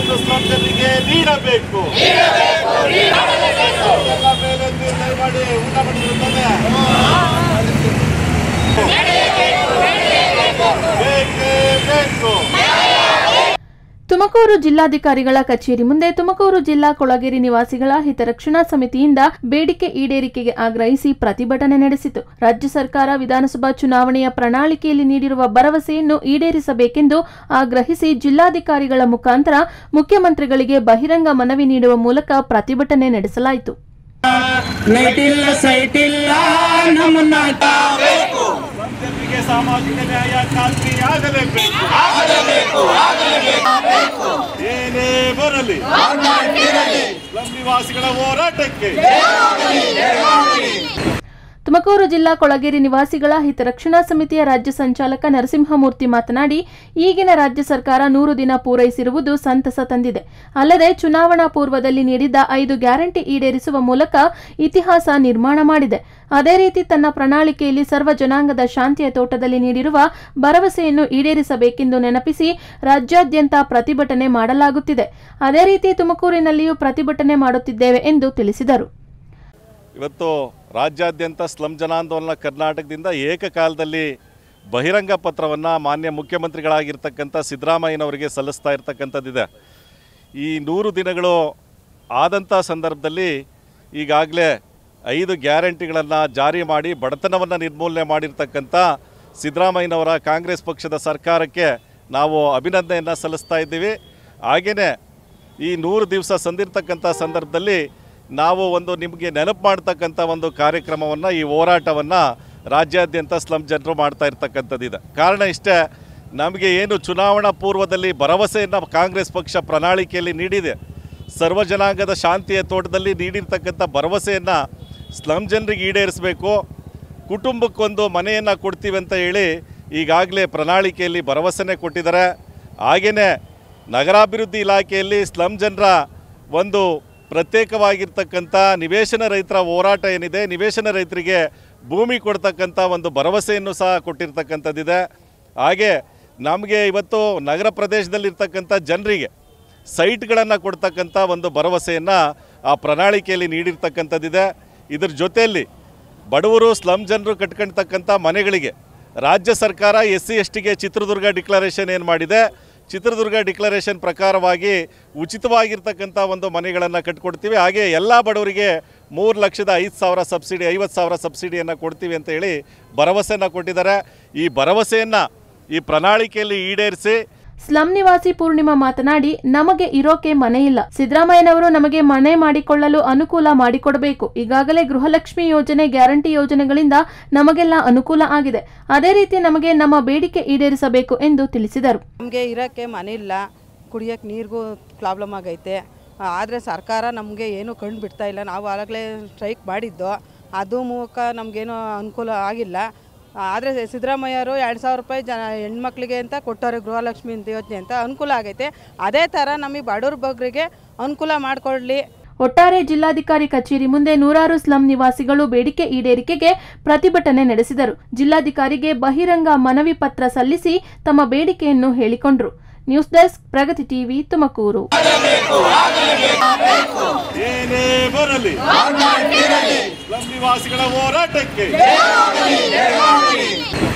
ಜಿಲ್ಲೆಯನ್ನು ಸ್ಲಮ್ ಜನರಿಗೆ ನೀಡಬೇಕು ಎಲ್ಲ ಮೇಲೆ ನಿರ್ಣಯ ಮಾಡಿ ಊಟ ಮಾಡಿರುತ್ತದೆ ಬೇಕೇ ಬೇಕು ತುಮಕೂರು ಜಿಲ್ಲಾಧಿಕಾರಿಗಳ ಕಚೇರಿ ಮುಂದೆ ತುಮಕೂರು ಜಿಲ್ಲಾ ಕೊಳಗೇರಿ ನಿವಾಸಿಗಳ ಹಿತರಕ್ಷಣಾ ಸಮಿತಿಯಿಂದ ಬೇಡಿಕೆ ಈಡೇರಿಕೆಗೆ ಆಗ್ರಹಿಸಿ ಪ್ರತಿಭಟನೆ ನಡೆಸಿತು ರಾಜ್ಯ ಸರ್ಕಾರ ವಿಧಾನಸಭಾ ಚುನಾವಣೆಯ ಪ್ರಣಾಳಿಕೆಯಲ್ಲಿ ನೀಡಿರುವ ಭರವಸೆಯನ್ನು ಈಡೇರಿಸಬೇಕೆಂದು ಆಗ್ರಹಿಸಿ ಜಿಲ್ಲಾಧಿಕಾರಿಗಳ ಮುಖಾಂತರ ಮುಖ್ಯಮಂತ್ರಿಗಳಿಗೆ ಬಹಿರಂಗ ಮನವಿ ನೀಡುವ ಮೂಲಕ ಪ್ರತಿಭಟನೆ ನಡೆಸಲಾಯಿತು ನೈಟಿಲ್ಲ ಸೈಟಿಲ್ಲ ನಮ್ಮನ್ನ ಸ್ಲಮ್ ಜನರಿಗೆ ಸಾಮಾಜಿಕ ನ್ಯಾಯ ಖಾತ್ರಿ ಆಗಲೇಬೇಕು ಏನೇ ಬರಲಿ ಸ್ಲಮ್ ನಿವಾಸಿಗಳ ಹೋರಾಟಕ್ಕೆ ತುಮಕೂರು ಜಿಲ್ಲಾ ಕೊಳಗೇರಿ ನಿವಾಸಿಗಳ ಹಿತರಕ್ಷಣಾ ಸಮಿತಿಯ ರಾಜ್ಯ ಸಂಚಾಲಕ ನರಸಿಂಹಮೂರ್ತಿ ಮಾತನಾಡಿ ಈಗಿನ ರಾಜ್ಯ ಸರ್ಕಾರ ನೂರು ದಿನ ಪೂರೈಸಿರುವುದು ಸಂತಸ ತಂದಿದೆ ಅಲ್ಲದೆ ಚುನಾವಣಾ ಪೂರ್ವದಲ್ಲಿ ನೀಡಿದ್ದ ಐದು ಗ್ಯಾರಂಟಿ ಈಡೇರಿಸುವ ಮೂಲಕ ಇತಿಹಾಸ ನಿರ್ಮಾಣ ಮಾಡಿದೆ ಅದೇ ರೀತಿ ತನ್ನ ಪ್ರಣಾಳಿಕೆಯಲ್ಲಿ ಸರ್ವ ಜನಾಂಗದ ಶಾಂತಿಯ ತೋಟದಲ್ಲಿ ನೀಡಿರುವ ಭರವಸೆಯನ್ನು ಈಡೇರಿಸಬೇಕೆಂದು ನೆನಪಿಸಿ ರಾಜ್ಯಾದ್ಯಂತ ಪ್ರತಿಭಟನೆ ಮಾಡಲಾಗುತ್ತಿದೆ ಅದೇ ರೀತಿ ತುಮಕೂರಿನಲ್ಲಿಯೂ ಪ್ರತಿಭಟನೆ ಮಾಡುತ್ತಿದ್ದೇವೆ ಎಂದು ತಿಳಿಸಿದರು ಇವತ್ತು ರಾಜ್ಯಾದ್ಯಂತ ಸ್ಲಮ್ ಜನಾಂದೋಲನ ಕರ್ನಾಟಕದಿಂದ ಏಕಕಾಲದಲ್ಲಿ ಬಹಿರಂಗ ಪತ್ರವನ್ನು ಮಾನ್ಯ ಮುಖ್ಯಮಂತ್ರಿಗಳಾಗಿರ್ತಕ್ಕಂಥ ಸಿದ್ದರಾಮಯ್ಯನವರಿಗೆ ಸಲ್ಲಿಸ್ತಾ ಇರ್ತಕ್ಕಂಥದ್ದಿದೆ ಈ ನೂರು ದಿನಗಳು ಆದಂಥ ಸಂದರ್ಭದಲ್ಲಿ ಈಗಾಗಲೇ ಐದು ಗ್ಯಾರಂಟಿಗಳನ್ನು ಜಾರಿ ಮಾಡಿ ಬಡತನವನ್ನು ನಿರ್ಮೂಲನೆ ಮಾಡಿರ್ತಕ್ಕಂಥ ಸಿದ್ದರಾಮಯ್ಯನವರ ಕಾಂಗ್ರೆಸ್ ಪಕ್ಷದ ಸರ್ಕಾರಕ್ಕೆ ನಾವು ಅಭಿನಂದನೆಯನ್ನು ಸಲ್ಲಿಸ್ತಾ ಇದ್ದೀವಿ ಹಾಗೆಯೇ ಈ ನೂರು ದಿವಸ ಸಂದಿರ್ತಕ್ಕಂಥ ಸಂದರ್ಭದಲ್ಲಿ ನಾವು ಒಂದು ನಿಮಗೆ ನೆನಪು ಮಾಡ್ತಕ್ಕಂಥ ಒಂದು ಕಾರ್ಯಕ್ರಮವನ್ನು ಈ ಹೋರಾಟವನ್ನು ರಾಜ್ಯಾದ್ಯಂತ ಸ್ಲಮ್ ಜನರು ಮಾಡ್ತಾ ಇರ್ತಕ್ಕಂಥದ್ದಿದೆ ಕಾರಣ ಇಷ್ಟೇ ನಮಗೆ ಏನು ಚುನಾವಣಾ ಪೂರ್ವದಲ್ಲಿ ಭರವಸೆಯನ್ನು ಕಾಂಗ್ರೆಸ್ ಪಕ್ಷ ಪ್ರಣಾಳಿಕೆಯಲ್ಲಿ ನೀಡಿದೆ ಸರ್ವ ಜನಾಂಗದ ಶಾಂತಿಯ ತೋಟದಲ್ಲಿ ನೀಡಿರ್ತಕ್ಕಂಥ ಭರವಸೆಯನ್ನು ಸ್ಲಮ್ ಜನರಿಗೆ ಈಡೇರಿಸಬೇಕು ಕುಟುಂಬಕ್ಕೊಂದು ಮನೆಯನ್ನು ಕೊಡ್ತೀವಿ ಅಂತ ಹೇಳಿ ಈಗಾಗಲೇ ಪ್ರಣಾಳಿಕೆಯಲ್ಲಿ ಭರವಸೆನೇ ಕೊಟ್ಟಿದ್ದಾರೆ ಹಾಗೆಯೇ ನಗರಾಭಿವೃದ್ಧಿ ಇಲಾಖೆಯಲ್ಲಿ ಸ್ಲಮ್ ಜನರ ಒಂದು ಪ್ರತ್ಯೇಕವಾಗಿರ್ತಕ್ಕಂಥ ನಿವೇಶನ ರೈತರ ಹೋರಾಟ ಏನಿದೆ ನಿವೇಶನ ರೈತರಿಗೆ ಭೂಮಿ ಕೊಡ್ತಕ್ಕಂಥ ಒಂದು ಭರವಸೆಯನ್ನು ಸಹ ಕೊಟ್ಟಿರ್ತಕ್ಕಂಥದ್ದಿದೆ ಹಾಗೆ ನಮಗೆ ಇವತ್ತು ನಗರ ಪ್ರದೇಶದಲ್ಲಿರ್ತಕ್ಕಂಥ ಜನರಿಗೆ ಸೈಟ್ಗಳನ್ನು ಕೊಡ್ತಕ್ಕಂಥ ಒಂದು ಭರವಸೆಯನ್ನು ಆ ಪ್ರಣಾಳಿಕೆಯಲ್ಲಿ ನೀಡಿರ್ತಕ್ಕಂಥದ್ದಿದೆ ಇದ್ರ ಜೊತೆಯಲ್ಲಿ ಬಡವರು ಸ್ಲಮ್ ಜನರು ಕಟ್ಕೊಳ್ತಕ್ಕಂಥ ಮನೆಗಳಿಗೆ ರಾಜ್ಯ ಸರ್ಕಾರ ಎಸ್ ಸಿ ಎಸ್ ಟಿಗೆ ಚಿತ್ರದುರ್ಗ ಡಿಕ್ಲರೇಷನ್ ಏನು ಮಾಡಿದೆ ಚಿತ್ರದುರ್ಗ ಡಿಕ್ಲರೇಷನ್ ಪ್ರಕಾರವಾಗಿ ಉಚಿತವಾಗಿರ್ತಕ್ಕಂಥ ಒಂದು ಮನೆಗಳನ್ನು ಕಟ್ಕೊಡ್ತೀವಿ ಹಾಗೆ ಎಲ್ಲ ಬಡವರಿಗೆ ಮೂರು ಲಕ್ಷದ ಐದು ಸಾವಿರ ಸಬ್ಸಿಡಿ ಐವತ್ತು ಸಾವಿರ ಸಬ್ಸಿಡಿಯನ್ನು ಕೊಡ್ತೀವಿ ಅಂತ ಹೇಳಿ ಭರವಸೆಯನ್ನು ಕೊಟ್ಟಿದ್ದಾರೆ ಈ ಭರವಸೆಯನ್ನು ಈ ಪ್ರಣಾಳಿಕೆಯಲ್ಲಿ ಈಡೇರಿಸಿ ಸ್ಲಂ ನಿವಾಸಿ ಪೂರ್ಣಿಮಾ ಮಾತನಾಡಿ ನಮಗೆ ಇರೋಕೆ ಮನೆ ಇಲ್ಲ ಸಿದ್ದರಾಮಯ್ಯನವರು ನಮಗೆ ಮನೆ ಮಾಡಿಕೊಳ್ಳಲು ಅನುಕೂಲ ಮಾಡಿಕೊಡಬೇಕು ಈಗಾಗಲೇ ಗೃಹಲಕ್ಷ್ಮಿ ಯೋಜನೆ ಗ್ಯಾರಂಟಿ ಯೋಜನೆಗಳಿಂದ ನಮಗೆಲ್ಲ ಅನುಕೂಲ ಆಗಿದೆ ಅದೇ ರೀತಿ ನಮಗೆ ನಮ್ಮ ಬೇಡಿಕೆ ಈಡೇರಿಸಬೇಕು ಎಂದು ತಿಳಿಸಿದರು ನಮಗೆ ಇರೋಕ್ಕೆ ಮನೆ ಇಲ್ಲ ಕುಡಿಯೋಕ್ಕೆ ನೀರಿಗೂ ಪ್ರಾಬ್ಲಮ್ ಆಗೈತೆ ಆದರೆ ಸರ್ಕಾರ ನಮಗೆ ಏನು ಕಂಡು ಬಿಡ್ತಾ ಇಲ್ಲ ನಾವು ಆವಾಗಲೇ ಸ್ಟ್ರೈಕ್ ಮಾಡಿದ್ದು ಅದು ಮೂಲಕ ನಮಗೇನು ಅನುಕೂಲ ಆಗಿಲ್ಲ ಆದರೆ ಸಿದ್ದರಾಮಯ್ಯವರು ಎರಡು ಸಾವಿರ ರೂಪಾಯಿ ಜನ ಹೆಣ್ಮಕ್ಳಿಗೆ ಅಂತ ಕೊಟ್ಟವ್ರೆ ಗೃಹಲಕ್ಷ್ಮಿ ಅಂತ ಯೋಜನೆ ಅಂತ ಅನುಕೂಲ ಆಗೈತೆ ಅದೇ ಥರ ನಮಗೆ ಬಡವ್ರ ಬಗ್ಗರಿಗೆ ಅನುಕೂಲ ಮಾಡಿಕೊಡ್ಲಿ ಒಟ್ಟಾರೆ ಜಿಲ್ಲಾಧಿಕಾರಿ ಕಚೇರಿ ಮುಂದೆ ನೂರಾರು ಸ್ಲಂ ನಿವಾಸಿಗಳು ಬೇಡಿಕೆ ಈಡೇರಿಕೆಗೆ ಪ್ರತಿಭಟನೆ ನಡೆಸಿದರು ಜಿಲ್ಲಾಧಿಕಾರಿಗೆ ಬಹಿರಂಗ ಮನವಿ ಪತ್ರ ಸಲ್ಲಿಸಿ ತಮ್ಮ ಬೇಡಿಕೆಯನ್ನು ಹೇಳಿಕೊಂಡರು news desk Pragati TV Tumakuru ಏನೇ ಬರಲಿ ಸ್ಲಮ್ ನಿವಾಸಿಗಳ ಹೋರಾಟಕ್ಕೆ